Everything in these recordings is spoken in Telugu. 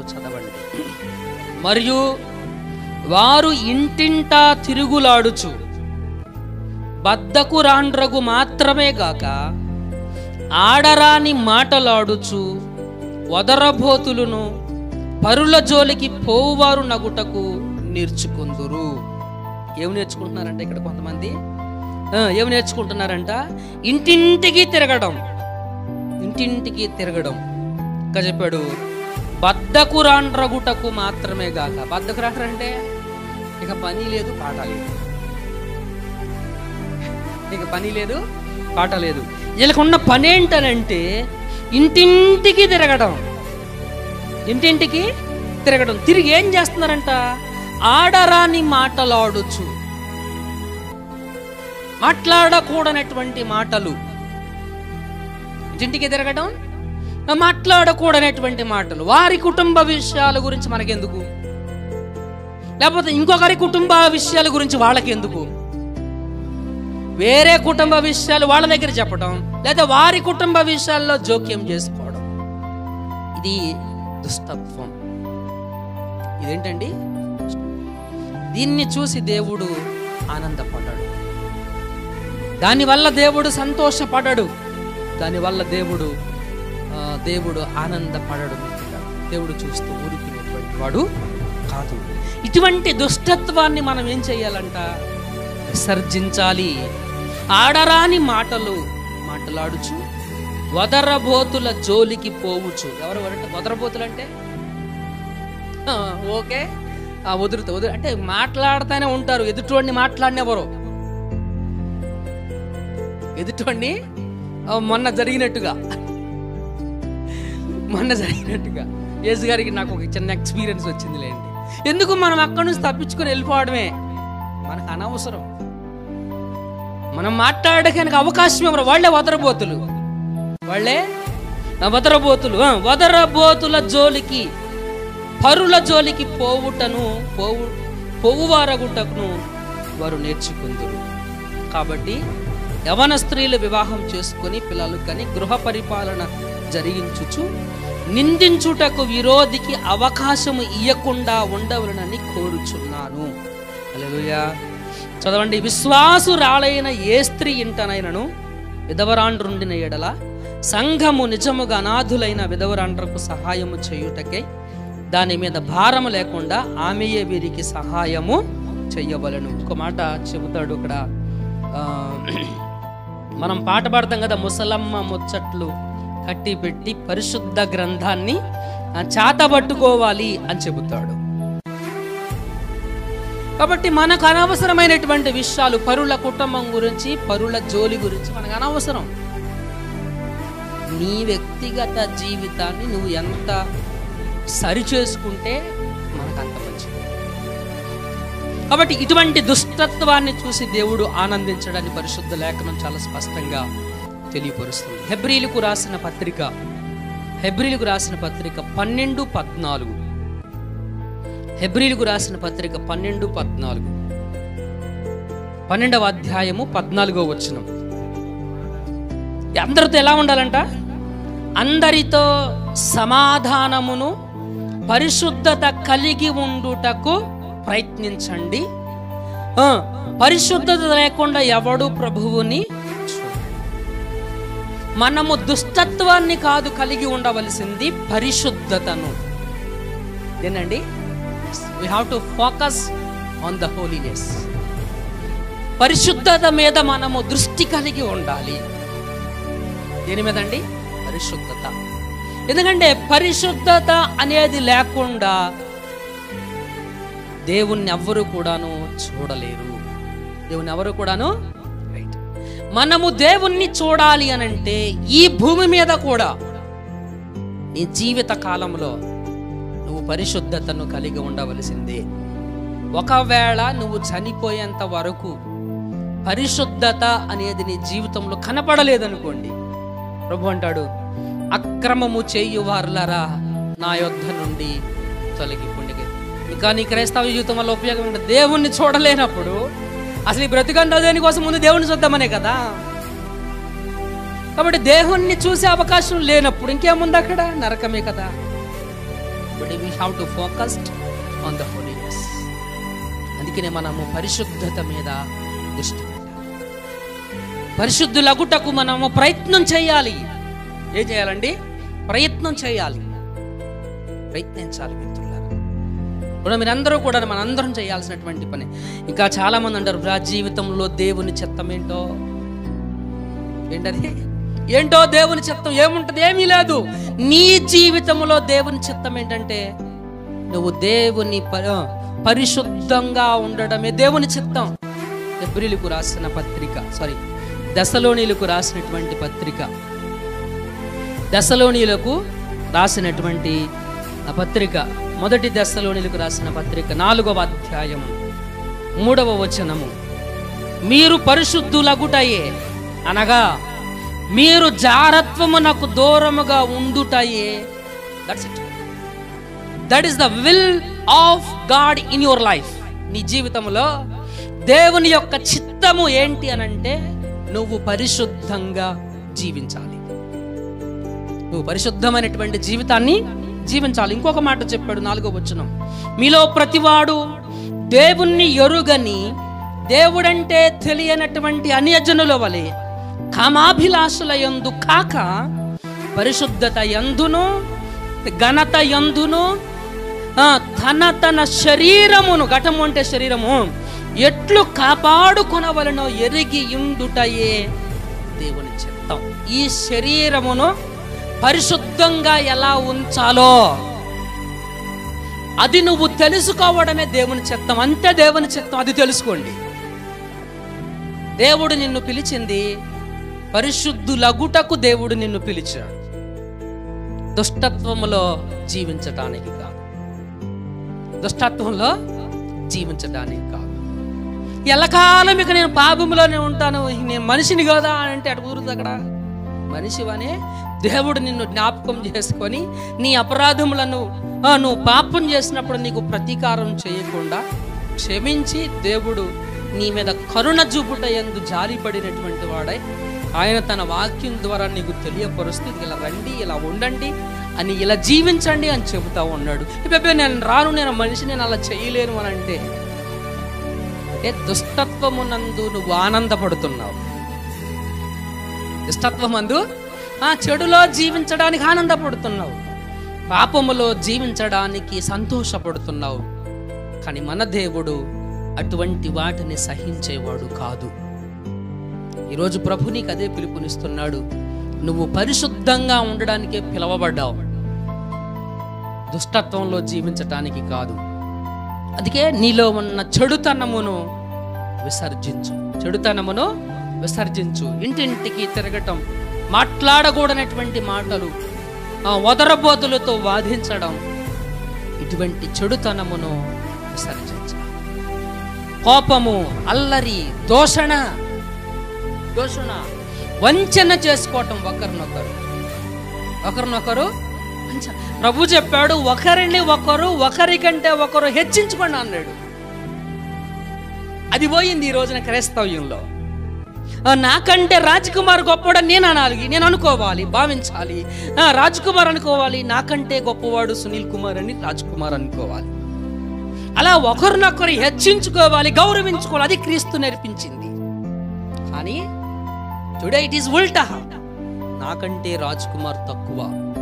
చదవండి మరియు వారు ఇంటింటా తిరుగులాడుచు బద్దకు రాండ్రగు మాత్రమే గాక ఆడరాని మాటలాడుచు వదరబోతులను పరుల జోలికి పోవువారు నగుటకు నేర్చుకుందురు ఏమి నేర్చుకుంటున్నారంట ఇక్కడ కొంతమంది ఆ, ఏమి నేర్చుకుంటున్నారంట ఇంటింటికి తిరగడం ఇంటింటికి తిరగడం ఇంకా చెప్పాడు బద్దకు రాండ్రగుటకు మాత్రమే గాక బద్దకు రాండ్రంటే ఇక పని లేదు పాట లేదు ఇక పని లేదు పాట లేదు వీళ్ళకున్న పని ఏంటనంటే ఇంటింటికి తిరగడం ఇంటింటికి తిరగడం తిరిగి ఏం చేస్తున్నారంట ఆడరాని మాటలాడుచు మాట్లాడకూడనటువంటి మాటలు ఇంటింటికి తిరగడం మాట్లాడకూడనటువంటి మాటలు వారి కుటుంబ విషయాల గురించి మనకెందుకు లేకపోతే ఇంకొకరి కుటుంబ విషయాల గురించి వాళ్ళకెందుకు వేరే కుటుంబ విషయాలు వాళ్ళ దగ్గర చెప్పడం లేదా వారి కుటుంబ విషయాల్లో జోక్యం చేసుకోవడం ఇది దుష్టత్వం ఇదేంటండి దీన్ని చూసి దేవుడు ఆనందపడ్డాడు దానివల్ల దేవుడు సంతోషపడడు దానివల్ల దేవుడు ఆ, దేవుడు ఆనందపడడు మిత్రులారా. దేవుడు చూస్తూ ఊరుకునేటువంటి వాడు కాదు ఇటువంటి దుష్టత్వాన్ని మనం ఏం చేయాలంట విసర్జించాలి ఆడరాని మాటలు మాట్లాడుచు వదరబోతుల జోలికి పోవుచు ఎవరు అంటే వదరబోతులు అంటే ఆ, ఓకే ఆ, వదులుతా వదులు అంటే మాట్లాడుతూనే ఉంటారు ఎదుటివాడిని మాట్లాడినెవరు ఎదుటివాడిని ఆ, మొన్న జరిగినట్టుగా మొన్న జరిగినట్టుగా యేసు గారికి నాకు ఒక చిన్న ఎక్స్పీరియన్స్ వచ్చింది లేండి ఎందుకు మనం అక్కడి నుంచి తప్పించుకొని వెళ్ళిపోవడమే మనకు అనవసరం మనం మాట్లాడడానికి అవకాశం ఇవ్వరు వాళ్ళే వదరబోతులు వాళ్ళే ఆ, వదరబోతులు ఆ, వదరబోతుల జోలికి పరుల జోలికి పోవుటను పోవు పోవువారగుటకును వారు నేర్చుకుందురు కాబట్టి యవన స్త్రీలు వివాహం చేసుకొని పిల్లలు కని గృహ పరిపాలన జరిగించుచు నిందించుటకు విరోధికి అవకాశము ఇయ్యకుండా ఉండవలనని కోరుచున్నాను హల్లెలూయా చదవండి విశ్వాసురాలైన ఏ స్త్రీ ఇంటనైనను విధవరాండ్రుండిన ఎడల సంఘము నిజముగా అనాథులైన విధవరాండ్రకు సహాయము చేయుటకై దాని మీద భారము లేకుండా ఆమెయే వీరికి సహాయము చెయ్యవలను ఒక మాట చెబుతాడు ఇక్కడ ఆ, మనం పాట పాడతాం కదా ముసలమ్మ ముచ్చట్లు కట్టి పెట్టి పరిశుద్ధ గ్రంథాన్ని ఆ, చాతబట్టుకోవాలి అని చెబుతాడు కాబట్టి మనకు అనవసరమైనటువంటి విషయాలు పరుల కుటుంబం గురించి పరుల జోలి గురించి మనకు అనవసరం నీ వ్యక్తిగత జీవితాన్ని నువ్వు ఎంత సరి చేసుకుంటే మనకు అంత మంచిది కాబట్టి ఇటువంటి దుష్టత్వాన్ని చూసి దేవుడు ఆనందించడాన్ని పరిశుద్ధ లేఖనం చాలా స్పష్టంగా తెలియపరుస్తుంది హెబ్రిలకు రాసిన పత్రిక హెబ్రిలకు రాసిన పత్రిక పన్నెండు పద్నాలుగు హెబ్రిలకు రాసిన పత్రిక పన్నెండు పద్నాలుగు పన్నెండవ అధ్యాయము పద్నాలుగో వచనం అందరితో ఎలా ఉండాలంట అందరితో సమాధానమును పరిశుద్ధత కలిగి ఉండుటకు ప్రయత్నించండి ఆ, పరిశుద్ధత లేకుండా ఎవడు ప్రభువుని చూడడు. మనము దుష్టత్వాన్ని కాదు కలిగి ఉండవలసింది పరిశుద్ధతను ఏనండి we have to focus on the holiness పరిశుద్ధత మీద మనము దృష్టి కలిగి ఉండాలి దేని మీద అండి పరిశుద్ధత ఎందుకంటే పరిశుద్ధత అనేది లేకుండా దేవుణ్ణి ఎవ్వరు కూడాను చూడలేరు దేవుని ఎవరు కూడాను రైట్ మనము దేవుణ్ణి చూడాలి అనంటే ఈ భూమి మీద కూడా నీ జీవిత కాలంలో నువ్వు పరిశుద్ధతను కలిగి ఉండవలసిందే ఒకవేళ నువ్వు చనిపోయేంత వరకు పరిశుద్ధత అనేది నీ జీవితంలో కనపడలేదనుకోండి ప్రభు అంటాడు అక్రమము చేయువారులరా నా యొద్ధ నుండి తొలగిపోండి ఇంకా నీ క్రైస్తవ జీవితం వల్ల ఉపయోగం ఏంటి? దేవుణ్ణి చూడలేనప్పుడు అసలు ఈ బ్రతికంతా దేనికోసం ముందు దేవుణ్ణి చూద్దామనే కదా కాబట్టి దేవుణ్ణి చూసే అవకాశం లేనప్పుడు ఇంకేముంది అక్కడ నరకమే కదా but we have to focused on the holiness అందుకనే మనము పరిశుద్ధత మీద దృష్టి పెట్టాలి పరిశుద్ధులగుటకు మనము ప్రయత్నం చేయాలి ఏం చేయాలండి ప్రయత్నం చేయాలి ప్రయత్నించాలి మిత్రులారా ఇప్పుడు మీరందరూ కూడా మనందరం చేయాల్సినటువంటి పని ఇంకా చాలా మంది అంటారు "నా జీవితంలో దేవుని చిత్తం ఏంటో ఏంటది ఏంటో దేవుని చిత్తం ఏముంటది ఏమీ లేదు నీ జీవితంలో దేవుని చిత్తం ఏంటంటే నువ్వు దేవుని ప- పరిశుద్ధంగా ఉండడమే దేవుని చిత్తం ఎబ్రిలకు రాసిన పత్రిక సారీ దశలోనిలకు రాసినటువంటి పత్రిక దశలోనిలకు రాసినటువంటి ఆ పత్రిక మొదటి దశలోనిలకు రాసిన పత్రిక నాలుగవ అధ్యాయం మూడవ వచనము మీరు పరిశుద్ధులగుటయే అనగా మీరు జారత్వమునకు దూరముగా ఉండుటయే that's it that is the will of God in your life నీ జీవితంలో దేవుని యొక్క చిత్తము ఏంటి అనంటే నువ్వు పరిశుద్ధంగా జీవించాలి నువ్వు పరిశుద్ధమైనటువంటి జీవితాన్ని జీవించాలి ఇంకొక మాట చెప్పాడు నాలుగో వచనం మీలో ప్రతివాడు దేవుణ్ణి ఎరుగని దేవుడంటే తెలియనటువంటి అన్యజనుల వలె కామాభిలాషుల యందు కాక పరిశుద్ధత యందును ఘనత యందును ఆ, తన తన శరీరమును ఘటము అంటే శరీరము ఎట్లు కాపాడుకొనవలనో ఎరిగి ఉండుటయే దేవుని చిత్తం ఈ శరీరమును పరిశుద్ధంగా ఎలా ఉంచాలో అది నువ్వు తెలుసుకోవడమే దేవుని చిత్తం అంతే దేవుని చిత్తం అది తెలుసుకోండి దేవుడు నిన్ను పిలిచింది పరిశుద్ధులగుటకు దేవుడు నిన్ను పిలిచాడు దుష్టత్వములో జీవించటానికి కాదు దుష్టత్వంలో జీవించడానికి కాదు ఎల్లకాలం ఇక నేను పాపములోనే ఉంటాను నేను మనిషిని కదా అని అంటే అటు కుదురుతుంది అక్కడ మనిషివనే దేవుడు నిన్ను జ్ఞాపకం చేసుకొని నీ అపరాధములను ఆ, నువ్వు పాపం చేసినప్పుడు నీకు ప్రతీకారం చేయకుండా క్షమించి దేవుడు నీ మీద కరుణ చూపుట ఎందు జారిపడినటువంటి వాడై ఆయన తన వాక్యం ద్వారా నీకు తెలియపరుస్తూ ఇలా రండి ఇలా ఉండండి అని ఇలా జీవించండి అని చెబుతా ఉన్నాడు ఇప్పుడు నేను రాను నేను మనిషి నేను అలా చేయలేను అని అంటే అంటే దుష్టత్వమునందు నువ్వు ఆనందపడుతున్నావు దుష్టత్వమందు ఆ చెడులో జీవించడానికి ఆనందపడుతున్నావు పాపములో జీవించడానికి సంతోషపడుతున్నావు కానీ మన దేవుడు అటువంటి వాటిని సహించేవాడు కాదు ఈరోజు ప్రభు నీకు అదే పిలుపునిస్తున్నాడు నువ్వు పరిశుద్ధంగా ఉండడానికే పిలవబడ్డావు దుష్టత్వంలో జీవించటానికి కాదు అందుకే నీలో ఉన్న చెడుతనమును విసర్జించు చెడుతనమును విసర్జించు ఇంటింటికి తిరగటం మాట్లాడకూడనటువంటి మాటలు ఆ వదరబోతులతో వాదించడం ఇటువంటి చెడుతనమును విసర్జించు కోపము అల్లరి దోషణ దోషణ వంచన చేసుకోవటం ఒకరినొకరు ఒకరినొకరు వంచన. ప్రభు చెప్పాడు ఒకరిని ఒకరు ఒకరికంటే ఒకరు హెచ్చించుకోండి అన్నాడు అది పోయింది ఈ రోజున క్రైస్తవ్యంలో ఆ, నాకంటే రాజ్ కుమార్ గొప్పవాడని నేను అనాలి నేను అనుకోవాలి భావించాలి ఆ, రాజ్ కుమార్ అనుకోవాలి నాకంటే గొప్పవాడు సునీల్ కుమార్ అని రాజ్ కుమార్ అనుకోవాలి అలా ఒకరినొకరు హెచ్చించుకోవాలి గౌరవించుకోవాలి అది క్రీస్తు నేర్పించింది కానీ టుడే ఇట్ ఈస్ ఉల్టా నాకంటే రాజ్ కుమార్ తక్కువ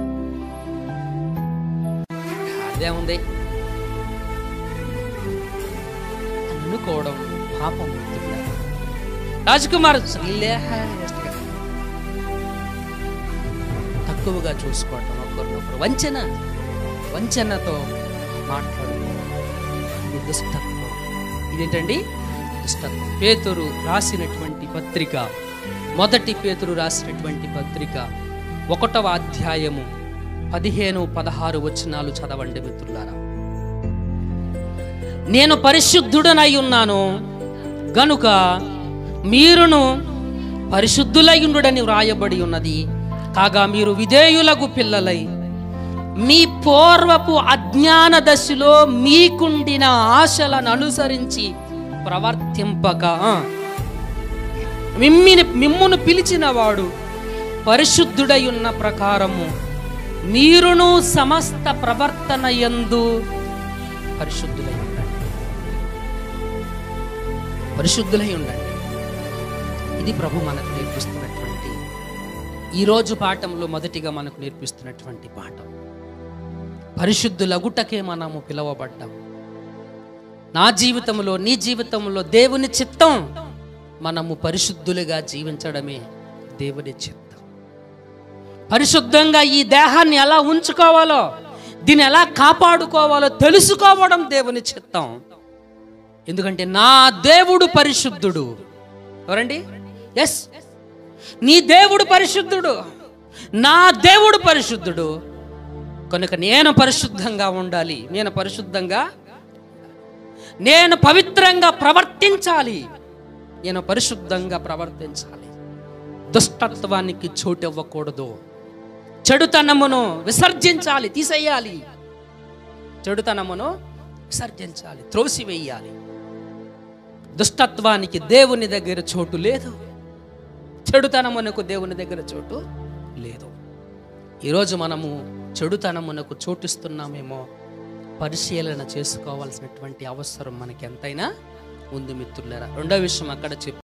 అదే ఉంది అని అనుకోవడం పాపం రాజ్ కుమార్ తక్కువగా చూసుకోవటం ఒకరినొకరు వంచన వంచనతో మాట్లాడుకోవడం ఇది దుష్టత్వం ఇదేంటండి దుష్టత్వం పేతురు రాసినటువంటి పత్రిక మొదటి పేతురు రాసినటువంటి పత్రిక ఒకటవ అధ్యాయము పదిహేను పదహారు వచనాలు చదవండి మిత్రులారా నేను పరిశుద్ధుడనై ఉన్నాను గనుక మీరును పరిశుద్ధులయుండుడని వ్రాయబడి ఉన్నది కాగా మీరు విధేయులకు పిల్లలై మీ పూర్వపు అజ్ఞాన దశలో మీకుండిన ఆశలను అనుసరించి ప్రవర్తింపక మిమ్మిని మిమ్మును పిలిచిన వాడు పరిశుద్ధుడై ఉన్న ప్రకారము మీరును సమస్త ప్రవర్తన యందు పరిశుద్ధులై ఉండండి పరిశుద్ధులై ఉండండి ఇది ప్రభు మనకు నేర్పిస్తున్నటువంటి ఈరోజు పాఠంలో మొదటిగా మనకు నేర్పిస్తున్నటువంటి పాఠం పరిశుద్ధులగుటకే మనము పిలువబడ్డాం నా జీవితంలో నీ జీవితంలో దేవుని చిత్తం మనము పరిశుద్ధులుగా జీవించడమే దేవుని చిత్తం పరిశుద్ధంగా ఈ దేహాన్ని ఎలా ఉంచుకోవాలో దీన్ని ఎలా కాపాడుకోవాలో తెలుసుకోవడం దేవుని చిత్తం ఎందుకంటే నా దేవుడు పరిశుద్ధుడు ఎవరండి ఎస్ నీ దేవుడు పరిశుద్ధుడు నా దేవుడు పరిశుద్ధుడు కనుక నేను పరిశుద్ధంగా ఉండాలి నేను పరిశుద్ధంగా నేను పవిత్రంగా ప్రవర్తించాలి నేను పరిశుద్ధంగా ప్రవర్తించాలి దుష్టత్వానికి చోటు ఇవ్వకూడదు చెడుతనమును విసర్జించాలి తీసేయాలి చెడుతనమును విసర్జించాలి త్రోసివేయాలి దుష్టత్వానికి దేవుని దగ్గర చోటు లేదు చెడుతనమునకు దేవుని దగ్గర చోటు లేదు ఈరోజు మనము చెడుతనమునకు చోటిస్తున్నామేమో పరిశీలన చేసుకోవాల్సినటువంటి అవసరం మనకి ఎంతైనా ఉంది మిత్రులారా రెండో విషయం అక్కడ చెప్పి